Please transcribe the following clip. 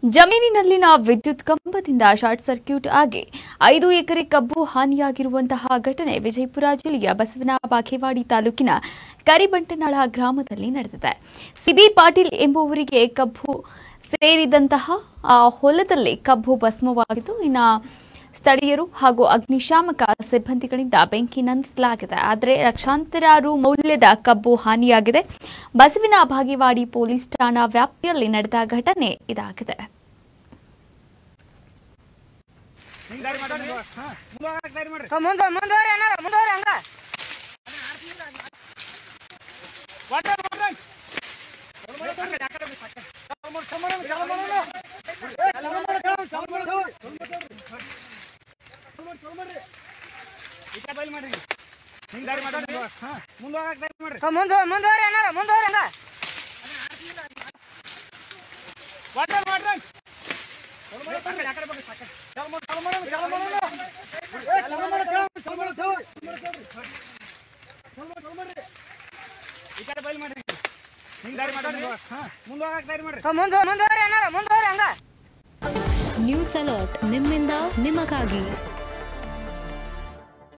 ಜಮೀನಿನಲ್ಲಿನ ವಿದ್ಯುತ್ ಕಂಬದಿಂದ short circuit ಆಗಿ ಐದು ಎಕರೆ ಕಬ್ಬು ಹಾನಿಯಾಗಿರುವಂತಹ ಘಟನೆ ವಿಜಯಪುರ ಜಿಲ್ಲೆಯ ಬಸವನ ಬಾಗೇವಾಡಿ ತಾಲೂಕಿನ ಕರಿಬಂಟನಾಳ ಗ್ರಾಮದಲ್ಲಿ ನಡೆದಿದೆ ಸಿಬಿ ಪಾಟೀಲ್ ಎಂಬುವರಿಗೆ ಕಬ್ಬು ಸೇರಿದಂತಹ ಆ ಹೊಲದಲ್ಲಿ ಕಬ್ಬು ಭಸ್ಮವಾಗಿದ್ದು ಇನ್ನು ಸ್ಥಳೀಯರು ಹಾಗೂ ಅಗ್ನಿಶಾಮಕ ಸಿಬ್ಬಂದಿಗಳಿಂದ ಬೆಂಕಿ ನಂದಿಸಲಾಗಿದೆ ಆದರೆ ಲಕ್ಷಾಂತರ ರು ಮೌಲ್ಯದ ಕಬ್ಬು ಹಾನಿಯಾಗಿದೆ ಬಸವಿನ ಬಾಗೇವಾಡಿ ಪೊಲೀಸ್ ಠಾಣಾ ವ್ಯಾಪ್ತಿಯಲ್ಲಿ ನಡೆದ ಘಟನೆ ಇದಾಗಿದೆ ಮುಂದೆ ಮುಂದುವರಿ ಅಣ್ಣ ಮುಂದುವರಿ ಹಂಗ ಮುಂದೆ ಮುಂದುವರಿ ಅಣ್ಣ ಮುಂದುವರಿ ಹಂಗ ಮುಂದೆ ಮುಂದುವರಿ ಅಣ್ಣ ಮುಂದುವರಿ ಹಂಗ ನ್ಯೂಸ್ ಅಲರ್ಟ್ ನಿಮ್ಮಿಂದ ನಿಮಗಾಗಿ